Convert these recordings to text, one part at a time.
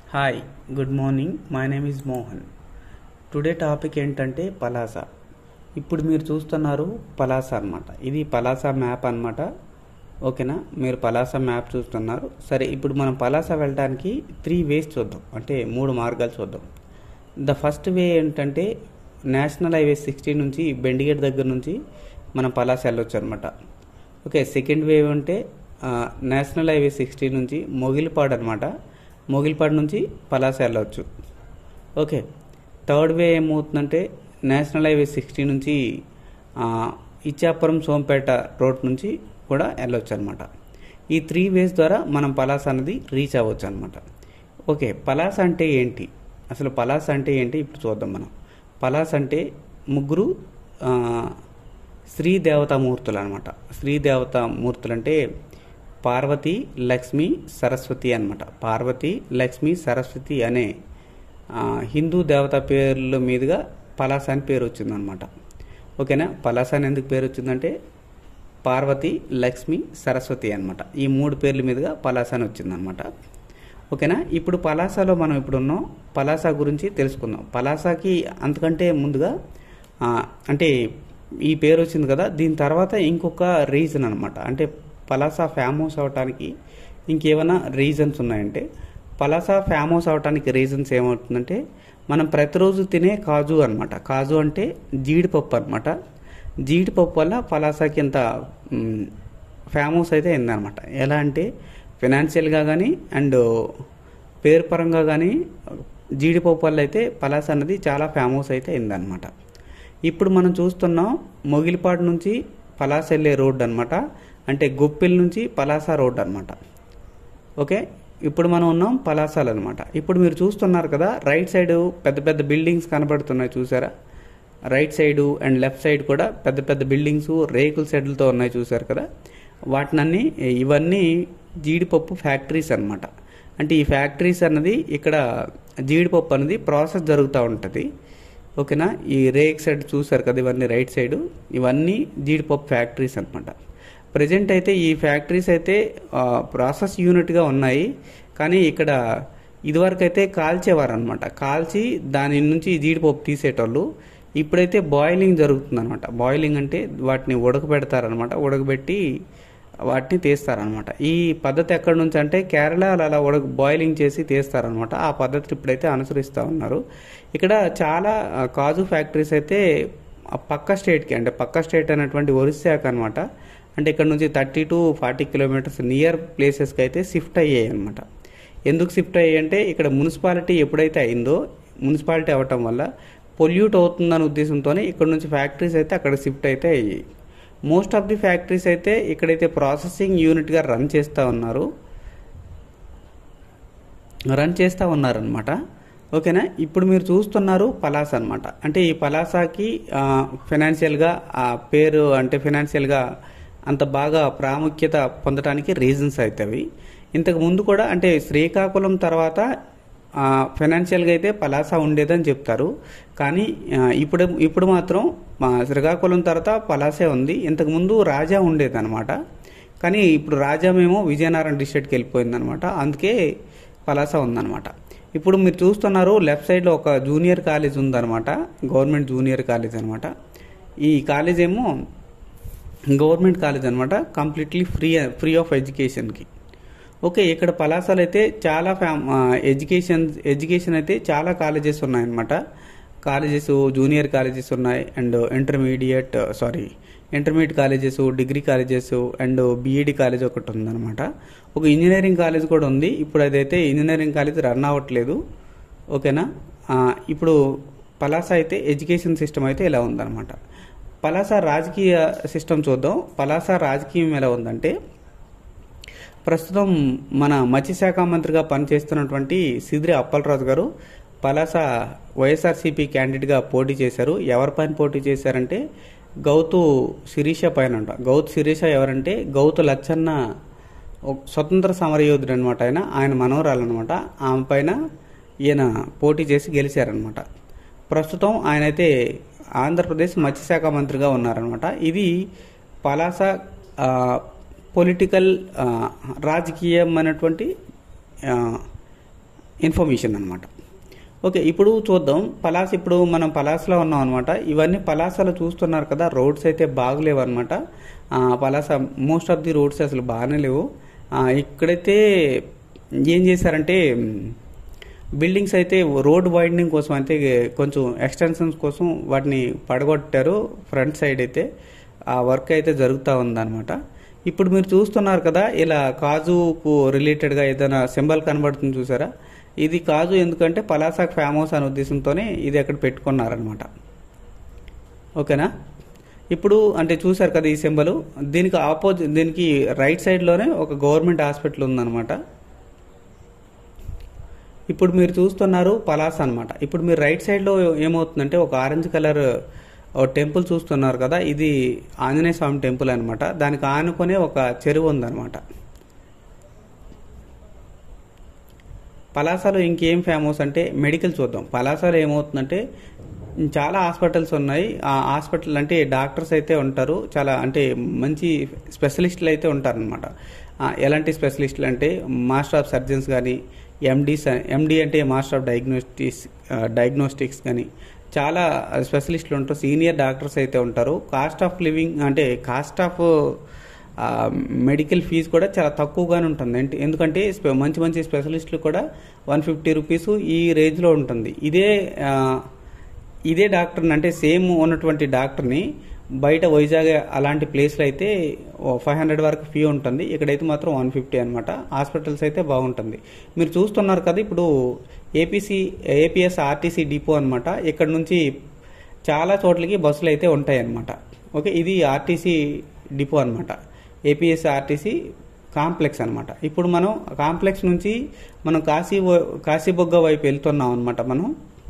hi good morning my name is Mohan today topic ఏంటంటే పలాస ఇప్పుడు మీరు చూస్తున్నారు పలాస అన్నమాట ఇది పలాస మ్యాప్ అన్నమాట ఓకేనా మీరు పలాస మ్యాప్ చూస్తున్నారు సరే ఇప్పుడు మనం పలాస వెళ్ళడానికి త్రీ వేస్ చూద్దాం అంటే మూడు మార్గాలు చూద్దాం ద ఫస్ట్ వే ఏంటంటే నేషనల్ హైవే సిక్స్టీ నుంచి బెండిగేట్ దగ్గర నుంచి మనం పలాస వెళ్ళొచ్చు అనమాట ఓకే సెకండ్ వేవ్ అంటే ఆ, నేషనల్ హైవే సిక్స్టీ నుంచి మొగిలిపాడు అనమాట మొగిలిపాడు నుంచి పలాస వెళ్ళవచ్చు ఓకే థర్డ్ వే ఏమవుతుందంటే నేషనల్ హైవే సిక్స్టీ నుంచి ఆ, ఇచ్చాపురం సోంపేట రోడ్ నుంచి కూడా వెళ్ళొచ్చు అనమాట ఈ త్రీ వేస్ ద్వారా మనం పలాస అనేది రీచ్ అవ్వచ్చు అనమాట ఓకే పలాస అంటే ఏంటి అసలు పలాస అంటే ఏంటి ఇప్పుడు చూద్దాం మనం పలాస అంటే ముగ్గురు ఆ, శ్రీ దేవతా మూర్తులు అనమాట శ్రీ దేవతా మూర్తులు అంటే పార్వతి లక్ష్మి సరస్వతి అనమాట పార్వతి లక్ష్మి సరస్వతి అనే ఆ, హిందూ దేవత పేర్ల మీదుగా పలాస అని పేరు వచ్చిందనమాట ఓకేనా పలాస అని ఎందుకు పేరు వచ్చిందంటే పార్వతి లక్ష్మి సరస్వతి అనమాట ఈ మూడు పేర్ల మీదుగా పలాస అని వచ్చిందనమాట ఓకేనా ఇప్పుడు పలాసలో మనం ఇప్పుడు ఉన్నాం పలాస గురించి తెలుసుకుందాం పలాసకి అంతకంటే ముందుగా ఆ, అంటే ఈ పేరు వచ్చింది కదా దీని తర్వాత ఇంకొక రీజన్ అనమాట అంటే పలాస ఫేమస్ అవటానికి ఇంకేమైనా రీజన్స్ ఉన్నాయంటే పలాస ఫేమస్ అవటానికి రీజన్స్ ఏమవుతుందంటే మనం ప్రతిరోజు తినే కాజు అనమాట కాజు అంటే జీడిపప్పు అనమాట జీడిపప్పు వల్ల పలాసకి ఇంత మ్, ఫేమస్ అయితే అయిందనమాట ఎలా అంటే ఫినాన్షియల్గా కానీ అండ్ పేరు పరంగా కానీ జీడిపప్పు వల్ల అయితే పలాస అనేది చాలా ఫేమస్ అయితే అయిందనమాట ఇప్పుడు మనం చూస్తున్నాం మొగిలిపాడు నుంచి పలాస వెళ్ళే రోడ్ అనమాట అంటే గొప్పిల్ నుంచి పలాస రోడ్ అనమాట ఓకే ఇప్పుడు మనం ఉన్నాం పలాసాలు అనమాట ఇప్పుడు మీరు చూస్తున్నారు కదా రైట్ సైడ్ పెద్ద పెద్ద బిల్డింగ్స్ కనబడుతున్నాయి చూసారా right side and left side కూడా పెద్ద పెద్ద బిల్డింగ్స్ రేకుల షెడ్లతో ఉన్నాయి చూసారు కదా వాటినన్నీ ఇవన్నీ జీడిపప్పు ఫ్యాక్టరీస్ అన్నమాట అంటే ఈ ఫ్యాక్టరీస్ అన్నది ఇక్కడ జీడిపప్పు అనేది ప్రాసెస్ జరుగుతూ ఉంటుంది ఓకేనా ఈ రేక్ సైడ్ చూసారు కదా ఇవన్నీ రైట్ సైడ్ ఇవన్నీ జీడిపప్పు ఫ్యాక్టరీస్ అనమాట ప్రజెంట్ అయితే ఈ ఫ్యాక్టరీస్ అయితే ఆ, ప్రాసెస్ యూనిట్గా ఉన్నాయి కానీ ఇక్కడ ఇదివరకు అయితే కాల్చేవారు అనమాట కాల్చి దాని నుంచి జీడిపప్పు తీసేటోళ్ళు ఇప్పుడైతే బాయిలింగ్ జరుగుతుంది అనమాట బాయిలింగ్ అంటే వాటిని ఉడకబెడతారనమాట ఉడకబెట్టి వాటిని తీస్తారనమాట ఈ పద్ధతి ఎక్కడి నుంచి అంటే కేరళ అలా ఉడక బాయిలింగ్ చేసి తీస్తారనమాట ఆ పద్ధతి ఇప్పుడైతే అనుసరిస్తూ ఉన్నారు ఇక్కడ చాలా ఆ, కాజు ఫ్యాక్టరీస్ అయితే ఆ పక్క స్టేట్కి అంటే పక్క స్టేట్ అనేటువంటి ఒరిస్సాకి అనమాట అంటే ఇక్కడ నుంచి thirty to forty kilometres near ప్లేసెస్కి అయితే షిఫ్ట్ అయ్యాయి అనమాట ఎందుకు షిఫ్ట్ అయ్యాయి అంటే ఇక్కడ మున్సిపాలిటీ ఎప్పుడైతే అయిందో మున్సిపాలిటీ అవ్వటం వల్ల పొల్యూట్ అవుతుందనే ఉద్దేశంతోనే ఇక్కడ నుంచి ఫ్యాక్టరీస్ అయితే అక్కడ షిఫ్ట్ అయితే అయ్యాయి మోస్ట్ ఆఫ్ ది ఫ్యాక్టరీస్ అయితే ఇక్కడైతే ప్రాసెసింగ్ యూనిట్గా రన్ చేస్తూ ఉన్నారు రన్ చేస్తూ ఉన్నారనమాట ఓకేనా ఇప్పుడు మీరు చూస్తున్నారు పలాస అనమాట అంటే ఈ పలాసాకి ఫినాన్షియల్గా ఆ పేరు అంటే ఫినాన్షియల్గా అంత బాగా ప్రాముఖ్యత పొందడానికి రీజన్స్ అవుతాయి ఇంతకు ముందు కూడా అంటే శ్రీకాకుళం తర్వాత ఫైనాన్షియల్గా అయితే పలాస ఉండేదని చెప్తారు కానీ ఆ, ఇప్పుడు ఇప్పుడు మాత్రం మా శ్రీకాకుళం తర్వాత పలాసే ఉంది ఇంతకు ముందు రాజా ఉండేదన్నమాట కానీ ఇప్పుడు రాజా మేము విజయనగరం డిస్ట్రిక్ట్కి వెళ్ళిపోయిందనమాట అందుకే పలాస ఉందన్నమాట ఇప్పుడు మీరు చూస్తున్నారు లెఫ్ట్ సైడ్లో ఒక జూనియర్ కాలేజ్ ఉందన్నమాట గవర్నమెంట్ జూనియర్ కాలేజ్ అనమాట ఈ కాలేజ్ ఏమో గవర్నమెంట్ కాలేజ్ అనమాట కంప్లీట్లీ ఫ్రీ ఫ్రీ ఆఫ్ ఎడ్యుకేషన్కి ఓకే ఇక్కడ పలాసలు అయితే చాలా ఫ్యామ్ ఎడ్యుకేషన్ ఎడ్యుకేషన్ అయితే చాలా కాలేజెస్ ఉన్నాయన్నమాట కాలేజెస్ జూనియర్ కాలేజెస్ ఉన్నాయి and intermediate sorry intermediate colleges degree colleges and BEd college ఒకటి ఉందన్నమాట ఒక ఇంజనీరింగ్ కాలేజ్ కూడా ఉంది ఇప్పుడు అదైతే ఇంజనీరింగ్ కాలేజ్ రన్ అవ్వట్లేదు ఓకేనా ఆ, ఇప్పుడు పలాస అయితే ఎడ్యుకేషన్ సిస్టమ్ అయితే ఇలా ఉందన్నమాట పలాస రాజకీయ సిస్టమ్ చూద్దాం పలాస రాజకీయం ఎలా ఉందంటే ప్రస్తుతం మన మత్స్యశాఖ మంత్రిగా పనిచేస్తున్నటువంటి సిద్రి అప్పలరాజు గారు పలాస వైఎస్ఆర్సీపీ క్యాండిడేట్గా పోటీ చేశారు ఎవరిపైన పోటీ చేశారంటే గౌతు శిరీష పైన అంట గౌతు శిరీష ఎవరంటే గౌతు లచ్చన్న ఒక స్వతంత్ర సమరయోధుడు అనమాట ఆయన ఆయన మనవరాలు అనమాట ఆమె పైన ఈయన పోటీ చేసి గెలిచారనమాట ప్రస్తుతం ఆయన అయితే ఆంధ్రప్రదేశ్ మత్స్యశాఖ మంత్రిగా ఉన్నారనమాట ఇది పలాస ఆ, పొలిటికల్ ఆ, రాజకీయం అనేటువంటి ఆ, ఇన్ఫర్మేషన్ అనమాట ఓకే ఇప్పుడు చూద్దాం పలాస్ ఇప్పుడు మనం పలాస్లో ఉన్నాం అనమాట ఇవన్నీ పలాసలో చూస్తున్నారు కదా రోడ్స్ అయితే బాగలేవు అనమాట Palasa most of the roads అసలు బాగానే లేవు ఆ, ఇక్కడైతే ఏం చేశారంటే బిల్డింగ్స్ అయితే రోడ్ వైడనింగ్ కోసం అయితే కొంచెం ఎక్స్టెన్షన్స్ కోసం వాటిని పడగొట్టారు ఫ్రంట్ సైడ్ అయితే ఆ వర్క్ అయితే జరుగుతూ ఉందన్నమాట ఇప్పుడు మీరు చూస్తున్నారు కదా ఇలా కాజుకు రిలేటెడ్గా ఏదైనా సింబల్ కనబడుతుంది చూసారా ఇది కాజు ఎందుకంటే పలాసాకు ఫేమస్ అనే ఉద్దేశంతోనే ఇది అక్కడ పెట్టుకున్నారనమాట ఓకేనా ఇప్పుడు అంటే చూసారు కదా ఈ సింబల్ దీనికి ఆపోజిట్ దీనికి రైట్ సైడ్లోనే ఒక గవర్నమెంట్ హాస్పిటల్ ఉందన్నమాట ఇప్పుడు మీరు చూస్తున్నారు పలాస అన్నమాట ఇప్పుడు మీరు రైట్ సైడ్లో ఏమవుతుందంటే ఒక ఆరెంజ్ కలర్ ఒక టెంపుల్ చూస్తున్నారు కదా ఇది ఆంజనేయ స్వామి టెంపుల్ అనమాట దానికి ఆనుకునే ఒక చెరువు ఉందన్నమాట పలాసలో ఇంకేం ఫేమస్ అంటే మెడికల్ చూద్దాం పలాసలో ఏమవుతుందంటే చాలా హాస్పిటల్స్ ఉన్నాయి ఆ హాస్పిటల్ అంటే డాక్టర్స్ అయితే ఉంటారు చాలా అంటే మంచి స్పెషలిస్టులు అయితే ఉంటారనమాట ఎలాంటి స్పెషలిస్టులు అంటే మాస్టర్ ఆఫ్ సర్జన్స్ కానీ ఎండీస్ ఎండి అంటే మాస్టర్ ఆఫ్ డయాగ్నోస్టిక్స్ డయాగ్నోస్టిక్స్ కానీ చాలా స్పెషలిస్టులు ఉంటారు సీనియర్ డాక్టర్స్ అయితే ఉంటారు కాస్ట్ ఆఫ్ లివింగ్ అంటే కాస్ట్ ఆఫ్ ఆ, మెడికల్ ఫీజు కూడా చాలా తక్కువగానే ఉంటుంది అంటే ఎందుకంటే స్పె- మంచి మంచి స్పెషలిస్టులు కూడా వన్ ఫిఫ్టీ రూపీస్ ఈ రేంజ్లో ఉంటుంది ఇదే ఆ, ఇదే డాక్టర్ని అంటే సేమ్ ఉన్నటువంటి డాక్టర్ని బయట వైజాగ్ అలాంటి ప్లేస్లో అయితే ఫైవ్ హండ్రెడ్ వరకు ఫీ ఉంటుంది ఇక్కడైతే మాత్రం వన్ ఫిఫ్టీ అనమాట హాస్పిటల్స్ అయితే బాగుంటుంది మీరు చూస్తున్నారు కదా ఇప్పుడు ఏపీసీ ఏపీఎస్ ఆర్టీసీ డిపో అనమాట ఇక్కడ నుంచి చాలా చోట్లకి బస్సులు అయితే ఉంటాయి అనమాట ఓకే ఇది ఆర్టీసీ డిపో అనమాట ఏపీఎస్ ఆర్టీసీ కాంప్లెక్స్ అనమాట ఇప్పుడు మనం కాంప్లెక్స్ నుంచి మనం కాశీ వ- కాశీబొగ్గ వైపు వెళ్తున్నాం అనమాట మనం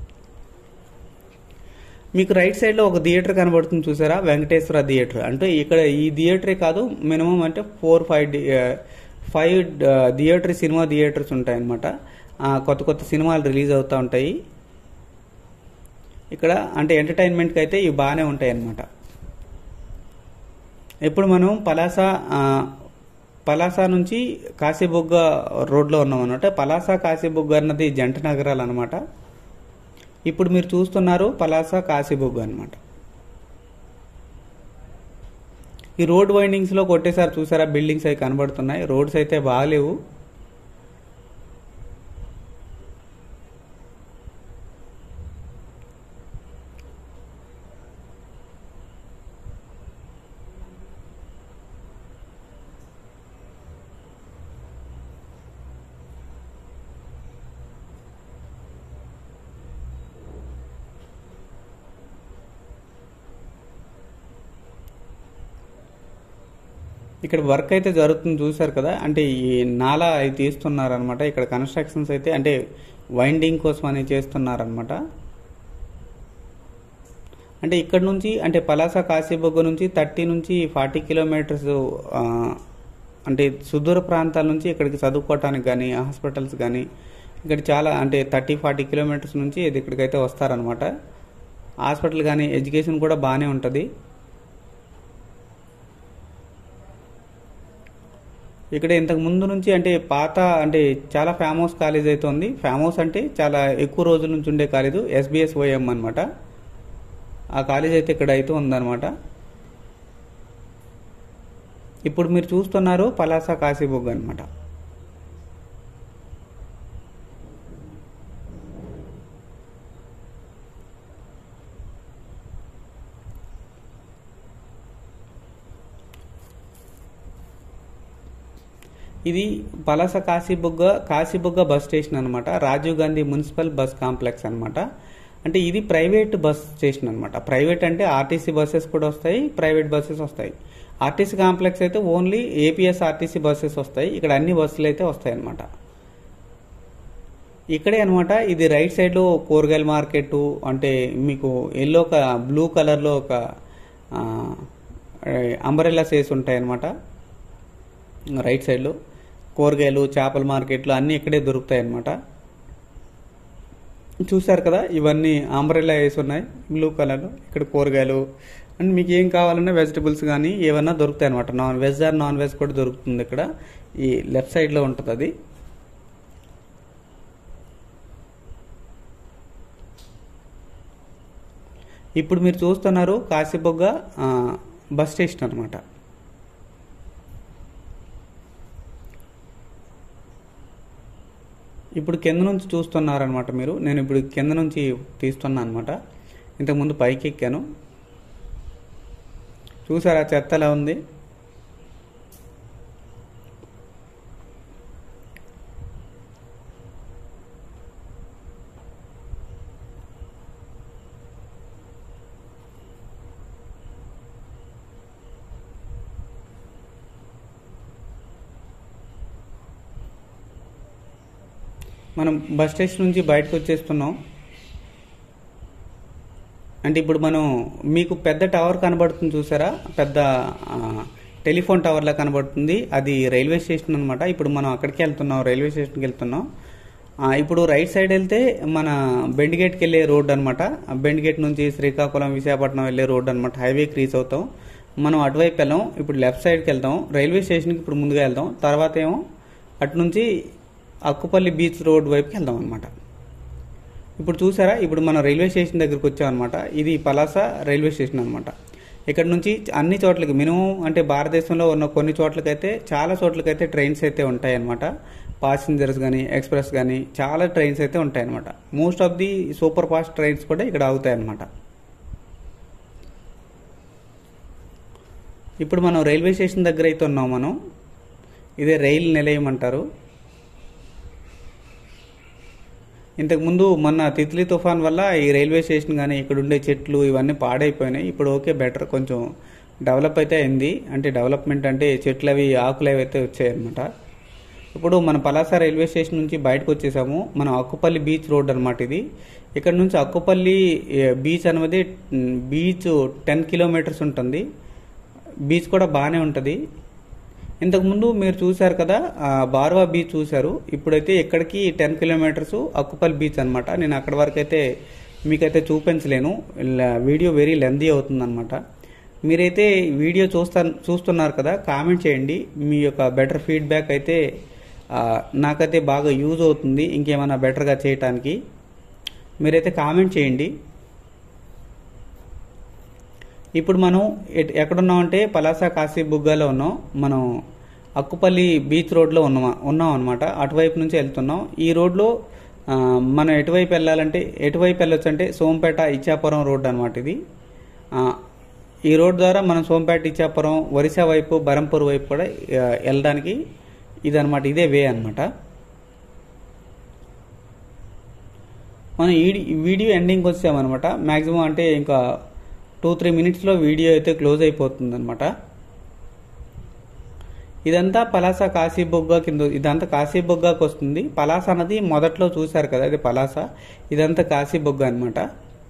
మీకు రైట్ సైడ్లో ఒక థియేటర్ కనబడుతుంది చూసారా వెంకటేశ్వర థియేటర్ అంటే ఇక్కడ ఈ థియేటరే కాదు మినిమం అంటే ఫోర్ ఫైవ్ డి- ఫైవ్ థియేటర్ సినిమా థియేటర్స్ ఉంటాయన్నమాట ఆ, కొత్త కొత్త సినిమాలు రిలీజ్ అవుతూ ఉంటాయి ఇక్కడ అంటే ఎంటర్టైన్మెంట్కి అయితే ఇవి బాగానే ఉంటాయి అన్నమాట ఇప్పుడు మనం పలాస ఆ, పలాస నుంచి కాశీబుగ్గ రోడ్లో ఉన్నాం అనమాట పలాస కాశీబుగ్గ అన్నది జంట నగరాలు అనమాట ఇప్పుడు మీరు చూస్తున్నారు పలాస కాశీబుగ్గ అనమాట ఈ రోడ్ వైండింగ్స్ లో కొట్టేసారి చూసారా బిల్డింగ్స్ అవి కనబడుతున్నాయి రోడ్స్ అయితే బాగాలేవు ఇక్కడ వర్క్ అయితే జరుగుతుంది చూసారు కదా అంటే ఈ నాలా అవి తీస్తున్నారనమాట ఇక్కడ కన్స్ట్రక్షన్స్ అయితే అంటే వైండింగ్ కోసం అని చేస్తున్నారనమాట అంటే ఇక్కడ నుంచి అంటే పలాస కాశీబొగ్గ నుంచి థర్టీ నుంచి ఫార్టీ కిలోమీటర్స్ ఆ, అంటే సుదూర ప్రాంతాల నుంచి ఇక్కడికి చదువుకోవటానికి కానీ హాస్పిటల్స్ కానీ ఇక్కడ చాలా అంటే థర్టీ ఫార్టీ కిలోమీటర్స్ నుంచి ఇది ఇక్కడికైతే వస్తారనమాట హాస్పిటల్ కానీ ఎడ్యుకేషన్ కూడా బాగానే ఉంటుంది ఇక్కడ ఇంతకు ముందు నుంచి అంటే పాత అంటే చాలా ఫేమస్ కాలేజ్ అయితే ఉంది ఫేమస్ అంటే చాలా ఎక్కువ రోజుల నుంచి ఉండే కాలేజ్ ఎస్బిఎస్ ఓఎం అనమాట ఆ కాలేజ్ అయితే ఇక్కడ అయితే ఉందన్నమాట ఇప్పుడు మీరు చూస్తున్నారు పలాస కాశీబుగ్ అనమాట ఇది పలాస కాశీబుగ్గ కాశీబుగ్గ బస్ స్టేషన్ అనమాట Rajiv Gandhi municipal bus complex అనమాట అంటే ఇది ప్రైవేట్ బస్ స్టేషన్ అనమాట ప్రైవేట్ అంటే ఆర్టీసీ బస్సెస్ కూడా వస్తాయి ప్రైవేట్ బస్సెస్ వస్తాయి ఆర్టీసీ కాంప్లెక్స్ అయితే ఓన్లీ ఏపీఎస్ ఆర్టీసీ బస్సెస్ వస్తాయి ఇక్కడ అన్ని బస్సులు అయితే వస్తాయి అనమాట ఇక్కడే అనమాట ఇది రైట్ సైడ్ లో కూరగాయల మార్కెట్ అంటే మీకు ఎల్లో ఒక బ్లూ కలర్ లో ఒక అంబరెల్లాస్ వేసి ఉంటాయి అనమాట రైట్ సైడ్లో కూరగాయలు చేపల మార్కెట్లు అన్నీ ఇక్కడే దొరుకుతాయి అన్నమాట చూశారు కదా ఇవన్నీ ఆంబ్రెల్లా వేసి ఉన్నాయి బ్లూ కలర్లో ఇక్కడ కూరగాయలు అండ్ మీకు ఏం కావాలన్నా వెజిటబుల్స్ కానీ ఏమన్నా దొరుకుతాయి అనమాట non veg or non veg కూడా దొరుకుతుంది ఇక్కడ ఈ లెఫ్ట్ సైడ్లో ఉంటుంది అది ఇప్పుడు మీరు చూస్తున్నారు కాశీబొగ్గ ఆ, బస్ స్టేషన్ అనమాట ఇప్పుడు కింద నుంచి చూస్తున్నారనమాట మీరు నేను ఇప్పుడు కింద నుంచి తీస్తున్నా అనమాట ఇంతకుముందు పైకి ఎక్కాను చూసారా చెత్త ఎలా ఉంది మనం బస్ స్టేషన్ నుంచి బయటకు వచ్చేస్తున్నాం అంటే ఇప్పుడు మనం మీకు పెద్ద టవర్ కనబడుతుంది చూసారా పెద్ద ఆ, టెలిఫోన్ టవర్లా కనబడుతుంది అది రైల్వే స్టేషన్ అనమాట ఇప్పుడు మనం అక్కడికి వెళ్తున్నాం రైల్వే స్టేషన్కి వెళ్తున్నాం ఆ, ఇప్పుడు రైట్ సైడ్ వెళ్తే మన బెండిగేట్కి వెళ్ళే రోడ్ అనమాట బెండిగేట్ నుంచి శ్రీకాకుళం విశాఖపట్నం వెళ్ళే రోడ్ అనమాట హైవేకి రీచ్ అవుతాం మనం అటువైపు వెళ్ళాం ఇప్పుడు లెఫ్ట్ సైడ్కి వెళ్తాం రైల్వే స్టేషన్కి ఇప్పుడు ముందుగా వెళ్దాం తర్వాత ఏమో అటు నుంచి అక్కుపల్లి బీచ్ రోడ్ వైపుకి వెళ్దాం అనమాట ఇప్పుడు చూసారా ఇప్పుడు మనం రైల్వే స్టేషన్ దగ్గరికి వచ్చాం అనమాట ఇది పలాస రైల్వే స్టేషన్ అనమాట ఇక్కడ నుంచి అన్ని చోట్లకి మినిమం అంటే భారతదేశంలో ఉన్న కొన్ని చోట్లకైతే చాలా చోట్లకైతే ట్రైన్స్ అయితే ఉంటాయి అనమాట పాసింజర్స్ కానీ ఎక్స్ప్రెస్ కానీ చాలా ట్రైన్స్ అయితే ఉంటాయి అనమాట most of the super fast trains కూడా ఇక్కడ ఆగుతాయి అనమాట ఇప్పుడు మనం రైల్వే స్టేషన్ దగ్గర అయితే ఉన్నాం మనం ఇదే రైలు నిలయం అంటారు ఇంతకుముందు మొన్న తిత్లీ తుఫాన్ వల్ల ఈ రైల్వే స్టేషన్ కానీ ఇక్కడ ఉండే చెట్లు ఇవన్నీ పాడైపోయినాయి ఇప్పుడు ఓకే బెటర్ కొంచెం డెవలప్ అయితే అయింది అంటే డెవలప్మెంట్ అంటే చెట్లు అవి ఆకులు అవి అయితే వచ్చాయి అనమాట ఇప్పుడు మన పలాస రైల్వే స్టేషన్ నుంచి బయటకు వచ్చేసాము మనం అక్కుపల్లి బీచ్ రోడ్ అనమాట ఇది ఇక్కడ నుంచి అక్కుపల్లి ఏ, బీచ్ అనేది మ్, బీచ్ టెన్ కిలోమీటర్స్ ఉంటుంది బీచ్ కూడా బాగానే ఉంటుంది ఇంతకుముందు మీరు చూశారు కదా ఆ, బార్వా బీచ్ చూశారు ఇప్పుడైతే ఇక్కడికి టెన్ కిలోమీటర్స్ అక్కుపల్లి బీచ్ అనమాట నేను అక్కడి వరకు అయితే మీకైతే చూపించలేను ల- వీడియో వెరీ లెందీ అవుతుందన్నమాట మీరైతే వీడియో చూస్తా చూస్తున్నారు కదా కామెంట్ చేయండి మీ యొక్క బెటర్ ఫీడ్బ్యాక్ అయితే ఆ, నాకైతే బాగా యూజ్ అవుతుంది ఇంకేమైనా బెటర్గా చేయటానికి మీరైతే కామెంట్ చేయండి ఇప్పుడు మనం ఎట్- ఎక్కడున్నామంటే పలాస కాశీ బుగ్గాలో ఉన్నాం మనం అక్కుపల్లి బీచ్ రోడ్లో ఉన్నాం ఉన్నాం అనమాట అటువైపు నుంచి వెళ్తున్నాం ఈ రోడ్లో ఆ, మనం ఎటువైపు వెళ్ళాలంటే ఎటువైపు వెళ్ళొచ్చు అంటే సోంపేట ఇచ్చాపురం రోడ్ అనమాట ఇది ఆ, ఈ రోడ్ ద్వారా మనం సోంపేట ఇచ్చాపురం ఒరిస్సా వైపు బరంపూర్ వైపు కూడా ఆ, వెళ్ళడానికి ఇదనమాట ఇదే వే అనమాట మనం ఈ ఈ వీడియో ఎండింగ్కి వచ్చామన్నమాట మ్యాక్సిమం అంటే ఇంకా టూ త్రీ మినిట్స్లో వీడియో అయితే క్లోజ్ అయిపోతుంది అనమాట ఇదంతా పలాస కాశీబొగ్గ కింద ఇదంతా కాశీబొగ్గకి వస్తుంది పలాస అన్నది మొదట్లో చూశారు కదా ఇది పలాస ఇదంతా కాశీబొగ్గ అనమాట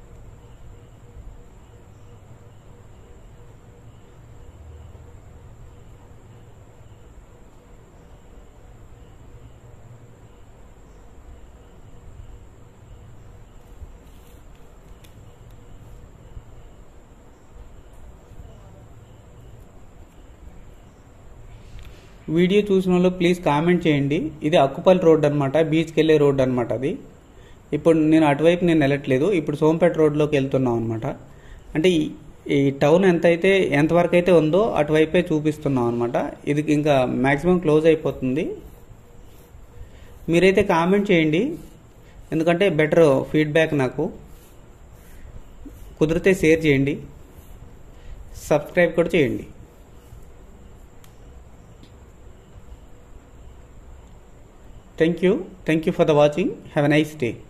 వీడియో చూసిన వాళ్ళు ప్లీజ్ కామెంట్ చేయండి ఇది అక్కుపల్లి రోడ్ అనమాట బీచ్కి వెళ్ళే రోడ్ అనమాట అది ఇప్పుడు నేను అటువైపు నేను వెళ్ళట్లేదు ఇప్పుడు సోంపేట రోడ్లోకి వెళ్తున్నాం అనమాట అంటే ఈ- ఈ టౌన్ ఎంత అయితే ఎంతవరకు అయితే ఉందో అటువైపే చూపిస్తున్నాం అనమాట ఇది ఇంకా మ్యాక్సిమం క్లోజ్ అయిపోతుంది మీరైతే కామెంట్ చేయండి ఎందుకంటే బెటర్ ఫీడ్బ్యాక్ నాకు కుదిరితే షేర్ చేయండి సబ్స్క్రైబ్ కూడా చేయండి thank you thank you for the watching have a nice day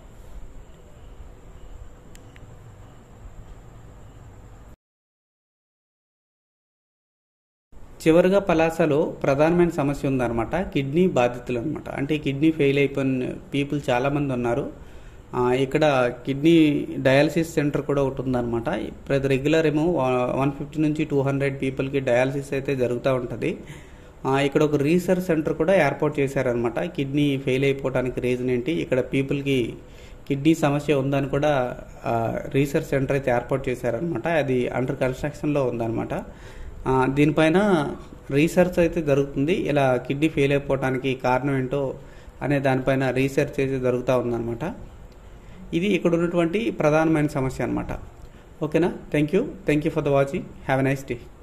చివరిగా పలాసలో ప్రధానమైన సమస్య ఉందన్నమాట కిడ్నీ బాధితులు అనమాట అంటే కిడ్నీ ఫెయిల్ అయిపోయిన పీపుల్ చాలామంది ఉన్నారు ఆ, ఇక్కడ కిడ్నీ డయాలసిస్ సెంటర్ కూడా ఒకటి ఉందన్నమాట ప్రతి రెగ్యులర్ ఏమో వన్ ఫిఫ్టీ నుంచి టూ హండ్రెడ్ పీపుల్కి డయాలసిస్ అయితే జరుగుతూ ఉంటుంది ఆ, ఇక్కడ ఒక రీసెర్చ్ సెంటర్ కూడా ఏర్పాటు చేశారనమాట కిడ్నీ ఫెయిల్ అయిపోవడానికి రీజన్ ఏంటి ఇక్కడ పీపుల్కి కిడ్నీ సమస్య ఉందని కూడా ఆ, రీసెర్చ్ సెంటర్ అయితే ఏర్పాటు చేశారనమాట అది అండర్ కన్స్ట్రక్షన్లో ఉందన్నమాట ఆ, దీనిపైన రీసెర్చ్ అయితే జరుగుతుంది ఇలా కిడ్నీ ఫెయిల్ అయిపోవడానికి కారణం ఏంటో అనే దానిపైన రీసెర్చ్ అయితే జరుగుతూ ఉందన్నమాట ఇది ఇక్కడ ఉన్నటువంటి ప్రధానమైన సమస్య అనమాట ఓకేనా thank you thank you for the watching have a nice day